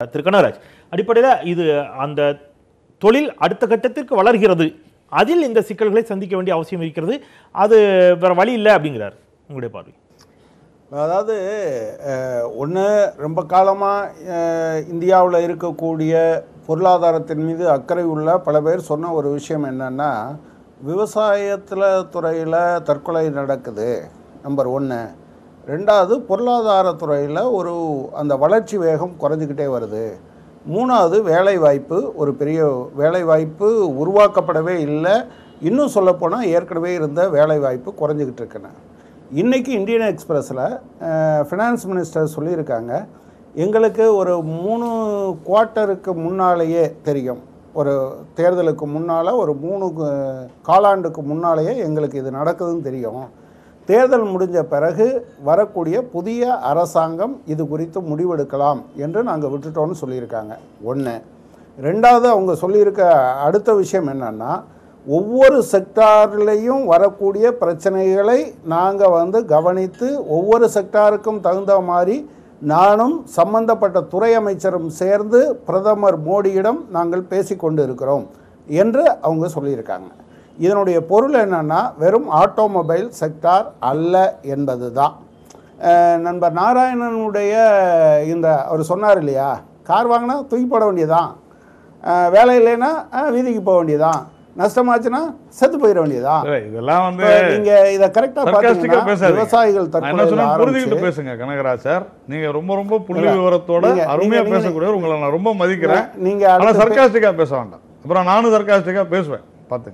திரு கனகராஜ் அடிப்படையில் இது அந்த தொழில் அடுத்த கட்டத்திற்கு வளர்கிறது அதில் இந்த சிக்கல்களை சந்திக்க வேண்டிய அவசியம் இருக்கிறது அது வேற வழி இல்லை அப்படிங்கிறார் உங்களுடைய பார்வை அதாவது ஒன்று ரொம்ப காலமாக இந்தியாவில் இருக்கக்கூடிய பொருளாதாரத்தின் மீது அக்கறை உள்ள பல பேர் சொன்ன ஒரு விஷயம் என்னன்னா விவசாயத்தில் துறையில் தற்கொலை நடக்குது நம்பர் ஒன்று ரெண்டாவது பொருளாதாரத்துறையில் ஒரு அந்த வளர்ச்சி வேகம் குறைஞ்சிக்கிட்டே வருது மூணாவது வேலை வாய்ப்பு ஒரு பெரிய வேலை வாய்ப்பு உருவாக்கப்படவே இல்லை இன்னும் சொல்லப்போனால் ஏற்கனவே இருந்த வேலை வாய்ப்பு குறைஞ்சிக்கிட்டு இருக்குன்னு இன்றைக்கி இந்தியன் எக்ஸ்பிரஸில் ஃபினான்ஸ் மினிஸ்டர் சொல்லியிருக்காங்க எங்களுக்கு ஒரு மூணு குவார்ட்டருக்கு முன்னாலேயே தெரியும் ஒரு தேர்தலுக்கு முன்னால் ஒரு மூணு கு- காலாண்டுக்கு முன்னாலேயே எங்களுக்கு இது நடக்குதுன்னு தெரியும் தேர்தல் முடிஞ்ச பிறகு வரக்கூடிய புதிய அரசாங்கம் இது குறித்து முடிவெடுக்கலாம் என்று நாங்கள் விட்டுட்டோம்னு சொல்லியிருக்காங்க ஒன்று ரெண்டாவது அவங்க சொல்லியிருக்க அடுத்த விஷயம் என்னன்னா ஒவ்வொரு செக்டார்லேயும் வரக்கூடிய பிரச்சனைகளை நாங்கள் வந்து கவனித்து ஒவ்வொரு செக்டாருக்கும் தகுந்த மாதிரி நானும் சம்பந்தப்பட்ட துறை அமைச்சரும் சேர்ந்து பிரதமர் மோடியிடம் நாங்கள் பேசிக்கொண்டு இருக்கிறோம் என்று அவங்க சொல்லியிருக்காங்க இதனுடைய பொருள் என்னன்னா வெறும் ஆட்டோமொபைல் செக்டார் அல்ல என்பது தான் நண்பர் நாராயணனுடைய இந்த அவர் சொன்னார் இல்லையா கார் வாங்கினா தூக்கி போட வேண்டியதான் அஹ், வேலை இல்லைன்னா அஹ், வீதிக்கு போக வேண்டியதான் நஷ்டமாச்சுன்னா செத்து போயிட வேண்டியதான் இல்ல, இதெல்லாம் வந்து இப்ப நீங்க இத கரெக்டா sarcastic-ஆ பாத்தீங்கன்னா பேசாதீங்க. விவசாயிகள் நான் என்ன தற்கொலை சொன்னேன் ஆரம்பிச்சு புரிஞ்சுக்கிட்டு பேசுங்க கனகராஜ் சார் நீங்க ரொம்ப ரொம்ப புள்ளி இல்ல, விவரத்தோட நீங்க- அருமையா நீங்க- பேசக்கூடியவர் உங்களை நான் ரொம்ப மதிக்கிறேன் நீங்க ஆனா அடுத்து பே- சர்க்காஸ்டிக்கா பேச வேண்டாம் அப்புறம் நானும் சர்க்காஸ்டிக்கா பேசுவேன் பாத்துங்க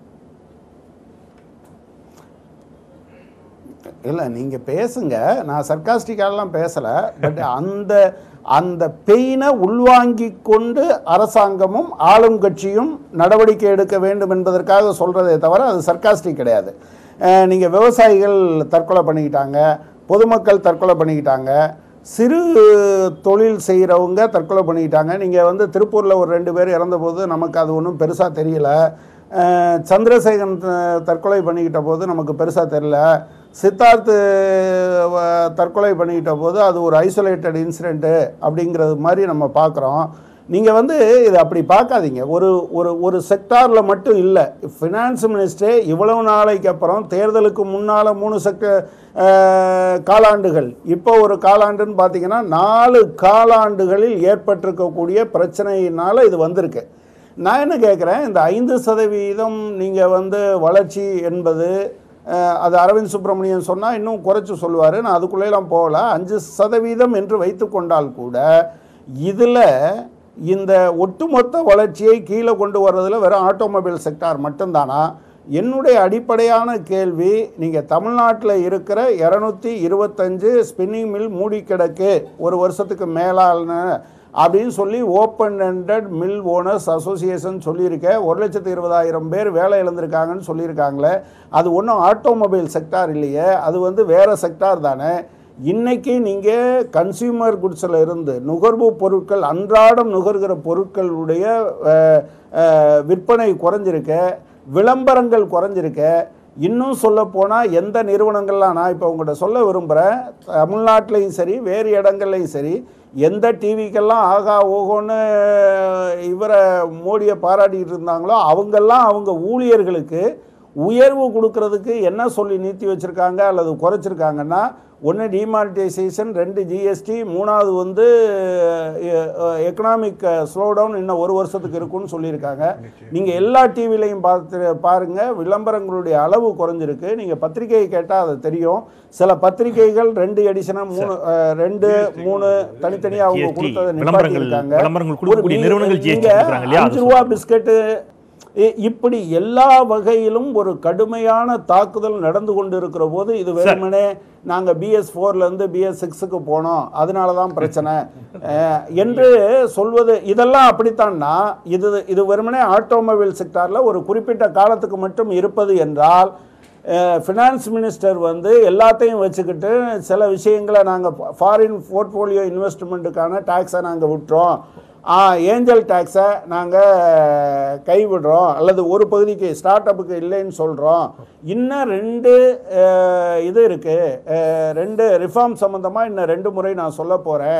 இல்ல நீங்க பேசுங்க நான் சர்க்காஸ்டிக்காலாம் பேசல பட் அந்த அந்த பெயினை உள்வாங்கி கொண்டு அரசாங்கமும் ஆளும் கட்சியும் நடவடிக்கை எடுக்க வேண்டும் என்பதற்காக சொல்றதே தவிர அது சர்க்காஸ்டிக் கிடையாது அஹ், நீங்க விவசாயிகள் தற்கொலை பண்ணிக்கிட்டாங்க பொதுமக்கள் தற்கொலை பண்ணிக்கிட்டாங்க சிறு தொழில் செய்கிறவங்க தற்கொலை பண்ணிக்கிட்டாங்க நீங்கள் வந்து திருப்பூரில் ஒரு ரெண்டு பேர் இறந்தபோது நமக்கு அது ஒன்றும் பெருசாக தெரியல அஹ், சந்திரசேகரன் த- தற்கொலை பண்ணிக்கிட்ட போது நமக்கு பெருசாக தெரியல சித்தார்த்து வ- தற்கொலை பண்ணிக்கிட்ட போது அது ஒரு ஐசோலேட்டட் இன்சிடெண்ட்டு அப்படிங்கிறது மாதிரி நம்ம பார்க்குறோம் நீங்கள் வந்து இதை அப்படி பார்க்காதீங்க ஒரு ஒரு ஒரு செக்டாரில் மட்டும் இல்லை ஃபினான்ஸ் மினிஸ்டரே இவ்வளவு நாளைக்கு அப்புறம் தேர்தலுக்கு முன்னால் மூணு செக்ட அஹ், காலாண்டுகள் இப்போ ஒரு காலாண்டுன்னு பார்த்தீங்கன்னா நாலு காலாண்டுகளில் ஏற்பட்டிருக்கக்கூடிய பிரச்சனையினால் இது வந்திருக்கு நான் என்ன கேட்குறேன் இந்த ஐந்து சதவீதம் நீங்கள் வந்து வளர்ச்சி என்பது அஹ், அது அரவிந்த் சுப்பிரமணியன் சொன்னால் இன்னும் குறைச்சி சொல்லுவார் நான் அதுக்குள்ளேலாம் போகல அஞ்சு சதவீதம் என்று வைத்துக்கொண்டால் கூட இதில் இந்த ஒட்டுமொத்த வளர்ச்சியை கீழே கொண்டு வர்றதுல வெறும் ஆட்டோமொபைல் செக்டார் மட்டும்தானா என்னுடைய அடிப்படையான கேள்வி நீங்கள் தமிழ்நாட்டில் இருக்கிற இரநூத்தி இருபத்தஞ்சு ஸ்பின்னிங் மில் மூடி கிடக்கு ஒரு வருஷத்துக்கு மேலான அப்படின்னு சொல்லி open ended mill owners association சொல்லியிருக்க ஒரு லட்சத்து இருபதாயிரம் பேர் வேலை இழந்திருக்காங்கன்னு சொல்லியிருக்காங்களே அது ஒன்றும் ஆட்டோமொபைல் செக்டார் இல்லையே அது வந்து வேறு செக்டார் தானே இன்னைக்கு நீங்கள் கன்சியூமர் குட்ஸில் இருந்து நுகர்வு பொருட்கள் அன்றாடம் நுகர்கிற பொருட்களுடைய அஹ், அஹ், விற்பனை குறைஞ்சிருக்க விளம்பரங்கள் குறைஞ்சிருக்க இன்னும் சொல்ல போனால் எந்த நிறுவனங்கள்லாம் நான் இப்போ உங்கள்கிட்ட சொல்ல விரும்புகிறேன் தமிழ்நாட்டிலையும் சரி வேறு இடங்கள்லையும் சரி எந்த டிவிக்கெல்லாம் ஆகா ஓகோன்னு இவரை மோடியை பாராட்டிக்கிட்டு இருந்தாங்களோ அவங்கெல்லாம் அவங்க ஊழியர்களுக்கு உயர்வு கொடுக்கறதுக்கு என்ன சொல்லி நீட்டி வச்சுருக்காங்க அல்லது குறைச்சிருக்காங்கன்னா ஒன்று டிமானிட்டைசேஷன் ரெண்டு ஜிஎஸ்டி மூணாவது வந்து எக்கனாமிக் ஸ்லோடவுன் இன்னும் ஒரு வருஷத்துக்கு இருக்குன்னு சொல்லியிருக்காங்க நீங்கள் எல்லா டிவிலையும் பார்த்து பாருங்கள் விளம்பரங்களுடைய அளவு குறைஞ்சிருக்கு நீங்கள் பத்திரிகையை கேட்டால் அது தெரியும் சில பத்திரிகைகள் ரெண்டு எடிஷனாக மூணு அஹ், ரெண்டு மூணு தனித்தனியாக அவங்க GST, கொடுத்ததை விளம்பரங்கள் நிப்பாட்டியிருக்காங்க விளம்பரங்கள் கொடுக்கக்கூடிய ஒரு நிறுவனங்கள் GST நீங்க கொடுக்குறாங்க இல்லையா? அஞ்சு ரூபா பிஸ்கட்டு இ- இப்படி எல்லா வகையிலும் ஒரு கடுமையான தாக்குதல் நடந்து கொண்டு இருக்கிற போது இது வெறுமனே நாங்கள் பிஎஸ் ஃபோர்லேருந்து பிஎஸ் சிக்ஸுக்கு போனோம் அதனால தான் பிரச்சனை அஹ், என்று சொல்வது இதெல்லாம் அப்படித்தான்னா இது இது வெறுமனே ஆட்டோமொபைல் செக்டாரில் ஒரு குறிப்பிட்ட காலத்துக்கு மட்டும் இருப்பது என்றால் ஃபினான்ஸ் மினிஸ்டர் வந்து எல்லாத்தையும் வச்சுக்கிட்டு சில விஷயங்களை நாங்கள் ஃபாரின் போர்ட்ஃபோலியோ இன்வெஸ்ட்மெண்ட்டுக்கான டேக்ஸை நாங்கள் விட்டுறோம் ஏஞ்சல் டேக்ஸை நாங்கள் கைவிடுறோம் அல்லது ஒரு பகுதிக்கு ஸ்டார்ட் அப்புக்கு இல்லைன்னு சொல்கிறோம் இன்னும் ரெண்டு அஹ், இது இருக்குது ரெண்டு ரிஃபார்ம் சம்மந்தமாக இன்னும் ரெண்டு முறை நான் சொல்ல போகிறேன்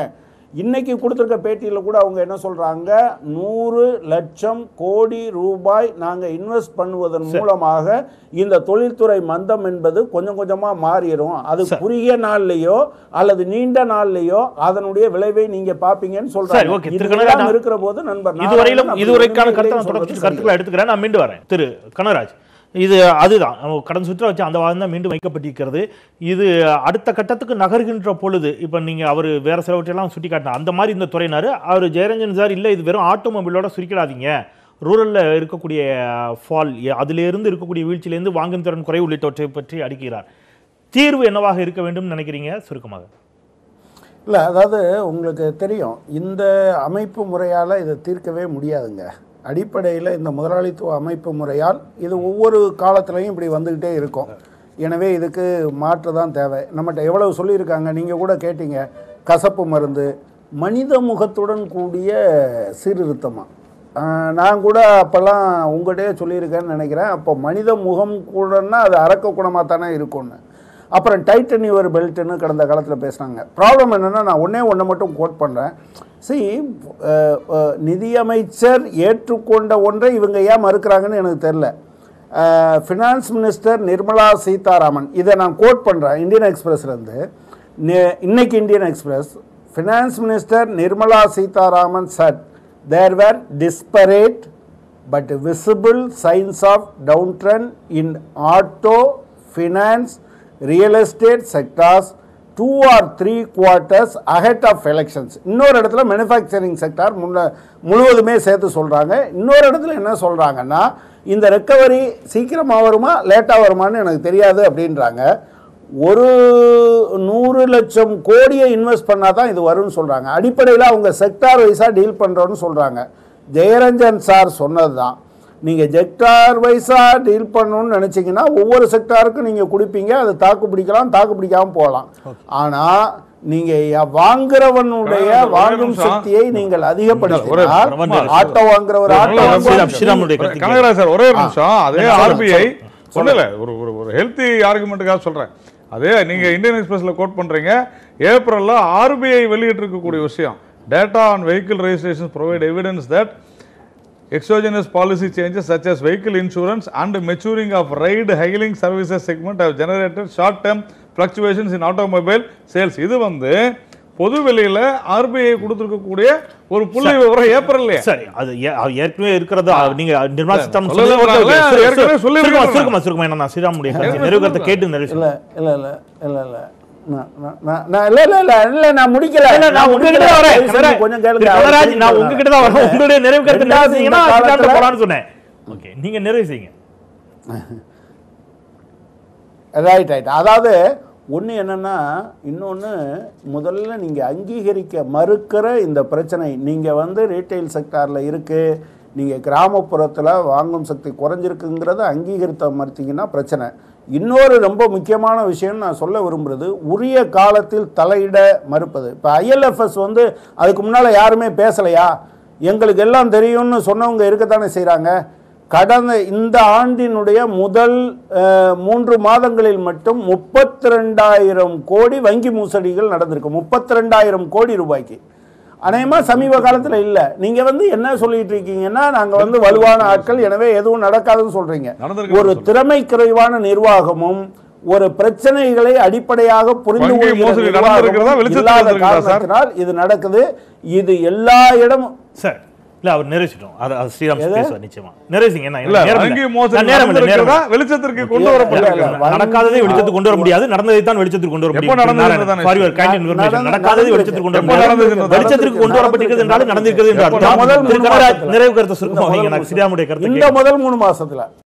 இன்னைக்கு கொடுத்துருக்க பேட்டியில் கூட அவங்க என்ன சொல்றாங்க நூறு லட்சம் கோடி ரூபாய் நாங்க இன்வெஸ்ட் பண்ணுவதன் மூலமாக இந்த தொழில்துறை மந்தம் என்பது கொஞ்சம் கொஞ்சமா மாறிடும் அது குறுகிய நாள்லயோ அல்லது நீண்ட நாள்லயோ அதனுடைய விளைவை நீங்க பாப்பீங்கன்னு சரி, சொல்றாங்க ஓகே. இது திரு கனகராஜ், எல்லாம் இருக்கிற போது நண்பர் இதுவரையிலும் நாராயணன் இதுவரைக்கான அப்படி கருத்தை நான் சொல்றது தொடர்ச்சி சரி. கருத்துக்களை எடுத்துக்கிறேன் நான் மீண்டும் வரேன் திரு கனகராஜ் இது அதுதான் நம்ம கடந்த சுற்ற வச்சு அந்த வாதம் தான் மீண்டும் வைக்கப்பட்டிருக்கிறது இது அடுத்த கட்டத்துக்கு நகர்கின்ற பொழுது இப்போ நீங்கள் அவர் வேற சிலவற்றையெல்லாம் சுட்டி காட்டினா அந்த மாதிரி இந்த துறையினார் அவர் ஜெயரஞ்சன் சார் இல்லை இது வெறும் ஆட்டோமொபைலோட சுருக்கிடாதீங்க ரூரலில் இருக்கக்கூடிய ஃபால் அதிலிருந்து இருக்கக்கூடிய வீழ்ச்சியிலேருந்து வாங்கும் திறன் குறை உள்ளிட்டவற்றை பற்றி அடிக்கிறார் தீர்வு என்னவாக இருக்க வேண்டும் நினைக்கிறீங்க சுருக்கமாக இல்லை அதாவது உங்களுக்கு தெரியும் இந்த அமைப்பு முறையால் இதை தீர்க்கவே முடியாதுங்க அடிப்படையில் இந்த முதலாளித்துவ அமைப்பு முறையால் இது ஒவ்வொரு காலத்துலையும் இப்படி வந்துக்கிட்டே இருக்கும் எனவே இதுக்கு மாற்று தான் தேவை நம்மகிட்ட எவ்வளவு சொல்லியிருக்காங்க நீங்கள் கூட கேட்டீங்க கசப்பு மருந்து மனித முகத்துடன் கூடிய சீர்திருத்தமாக நான் கூட அப்போல்லாம் உங்கள்கிட்டயே சொல்லியிருக்கேன்னு நினைக்கிறேன் அப்போ மனித முகம் கூடன்னா அது அரக்க குணமாக தானே இருக்கும்னு அப்புறம் டைட்டன் யுவர் பெல்ட்னு கடந்த காலத்தில் பேசுனாங்க ப்ராப்ளம் என்னென்னா நான் ஒன்றே ஒன்று மட்டும் கோட் பண்ணுறேன் சி நிதியமைச்சர் ஏற்றுக்கொண்ட ஒன்றை இவங்க ஏன் மறுக்கிறாங்கன்னு எனக்கு தெரில ஃபினான்ஸ் மினிஸ்டர் நிர்மலா சீதாராமன் இதை நான் கோட் பண்ணுறேன் இந்தியன் எக்ஸ்பிரஸ்லேருந்து இன்னைக்கு Indian Express finance minister Nirmala Sitharaman said there were disparate but visible signs of downtrend in auto, finance, real estate sectors two or three quarters ahead of elections. இன்னொரு இடத்துல மேனுஃபேக்சரிங் செக்டார் முன்ன முழுவதுமே சேர்த்து சொல்கிறாங்க இன்னொரு இடத்துல என்ன சொல்கிறாங்கன்னா இந்த ரெக்கவரி சீக்கிரமாக வருமா லேட்டாக வருமான்னு எனக்கு தெரியாது அப்படின்றாங்க ஒரு நூறு லட்சம் கோடியை இன்வெஸ்ட் பண்ணால் தான் இது வரும்னு சொல்கிறாங்க அடிப்படையில் அவங்க செக்டார் வைஸாக டீல் பண்ணுறோன்னு சொல்கிறாங்க ஜெயரஞ்சன் சார் சொன்னது தான் நீங்கள் செக்டார் வைஸாக டீல் பண்ணணும்னு நினச்சிங்கன்னா ஒவ்வொரு செக்டாருக்கும் நீங்கள் கொடுப்பீங்க அது தாக்கு பிடிக்கலாம் தாக்கு பிடிக்காமல் போகலாம் ஆனால் நீங்கள் வாங்குறவனுடைய ஒரே வாங்கும் நிமிஷம். சக்தியை நீங்கள் ஒரே அதிகப்படுத்தினால் நிமிஷம். ஆட்டோ வாங்குறவர் ஆட்டோ நல்ல வாங்குவார். ஸ்ரீராம், ஸ்ரீராமுடைய கருத்து கனகராஜ் சார் ஒரே ஒரு நிமிஷம் அதே சொல்லுங்க, ஆர்பிஐ சொல்லுங்க. ஒன்றும் இல்லை ஒரு ஒரு ஒரு ஹெல்த்தி ஆர்குமெண்ட்டுக்காக சொல்கிறேன் அதே நீங்கள் இந்தியன் எக்ஸ்பிரஸில் கோட் பண்ணுறீங்க ஏப்ரலில் ஆர்பிஐ வெளியிட்டிருக்கக்கூடிய விஷயம் data on vehicle registration provide evidence that exogenous policy changes such as vehicle insurance and maturing of ride hailing services segment have generated short term fluctuations in automobile sales இது வந்து பொது வெளியில RBI கொடுத்திருக்கக்கூடிய ஒரு புள்ளி விவரம் ஏப்ரல்ல சரி அது ஏ- அது ஏற்கனவே இருக்கிறதா நீங்க நிர்மலா சீதாராமன் சொல்லல சொன்னது வராங்களே, okay, okay. அது சுரு- ஏற்கனவே சுரு- சொல்லியிருக்காங்க. சுருக்கமா சுருக்கமா சுருக்கமா ஏன்னா நான் ஸ்ரீராமுடைய கருத்து ஏற்கனவே நிறைவு கருத்தை சொல்லியிருக்காங்க. கேட்டு நிறைவு இல்ல இல்ல இல்ல இல்ல இல்ல நான் நான் நான் நான் இல்ல இல்ல இல்ல இல்ல நான் முடிக்கல இல்ல, நான் உங்ககிட்ட தான் வரேன். தயவு செஞ்சு கொஞ்சம் கேளுங்க திரு கனகராஜ், நான் உங்ககிட்ட தான் வரேன். உங்களுடைய நிறைவு கருத்தை நிறைவு ரெண்டாவது செய்யுங்கன்னா இந்த சித்தாந்த காலத்துல- போலான்னு சொன்னேன் ஓகே நீங்க நிறைவு செய்யுங்க ரைட் ரைட் அதாவது ஒன்று என்னன்னா இன்னொன்று முதல்ல நீங்கள் அங்கீகரிக்க மறுக்கிற இந்த பிரச்சனை நீங்கள் வந்து ரீட்டைல் செக்டாரில் இருக்குது நீங்கள் கிராமப்புறத்தில் வாங்கும் சக்தி குறைஞ்சிருக்குங்கிறத அங்கீகரித்த மறுத்தீங்கன்னா பிரச்சனை இன்னொரு ரொம்ப முக்கியமான விஷயம் நான் சொல்ல விரும்புறது உரிய காலத்தில் தலையிட மறுப்பது இப்போ ஐஎல்எஃப்எஸ் வந்து அதுக்கு முன்னால் யாருமே பேசலையா எங்களுக்கு எல்லாம் தெரியும்னு சொன்னவங்க இருக்கத்தானே செய்கிறாங்க கடந்த இந்த ஆண்டினுடைய முதல் அஹ், மூன்று மாதங்களில் மட்டும் முப்பத்தி ரெண்டாயிரம் கோடி வங்கி மோசடிகள் நடந்திருக்கு முப்பத்தி ரெண்டாயிரம் கோடி ரூபாய்க்கு அநேகமாக சமீப காலத்தில் இல்லை நீங்கள் வந்து என்ன சொல்லிட்டு இருக்கீங்கன்னா நாங்கள் வந்து வலுவான ஆட்கள் எனவே எதுவும் நடக்காதுன்னு சொல்றீங்க நடந்திருக்கு ஒரு திறமை குறைவான நிர்வாகமும் ஒரு பிரச்சனைகளை அடிப்படையாக புரிந்து வங்கி கொள்கிற மோசடி நிர்வாகமும் நடந்திருக்கிறதா வெளிச்சத்துக்கு இல்லாத வந்திருக்கிறதா சார்? காரணத்தினால் இது நடக்குது இது எல்லா இடமும் சார் இல்ல அவர் நிறைவேற்றிட்டோம் அது அது ஸ்ரீராம் பேசுவார் நிச்சயமா நிறைவேசிங்க என்ன இல்ல நேரம் வங்கி இல்ல. மோசடி நான் நேரம் இல்ல, நேரம் நடந்திருக்கிறதா இல்ல. வெளிச்சத்திற்கு கொண்டு இல்ல, வரப்பட்டிருக்கிறது இல்ல, இல்ல. நடக்காததை வெளிச்சத்துக்கு கொண்டு வர முடியாது நடந்ததை தான் வெளிச்சத்துக்கு கொண்டு வர எப்போ முடியும் நடந்தது தானே? For your kind information. நடந்து- நடக்காததை வெளிச்சத்துக்கு கொண்டு வர எப்போ முடியாது நடந்தது? வெளிச்சத்திற்கு கொண்டு வரப்பட்டிருக்கிறது என்றாலும் நடந்திருக்கிறது என்று எப்போ அர்த்தம் முதல் திரு மூணு கனகராஜ் மாசத்துல. நிறைவு கருத்து இந்த சுருக்கமாக முதல் எனக்கு மூணு ஸ்ரீராமுடைய கருத்து இந்த முதல் மூணு மாசத்துல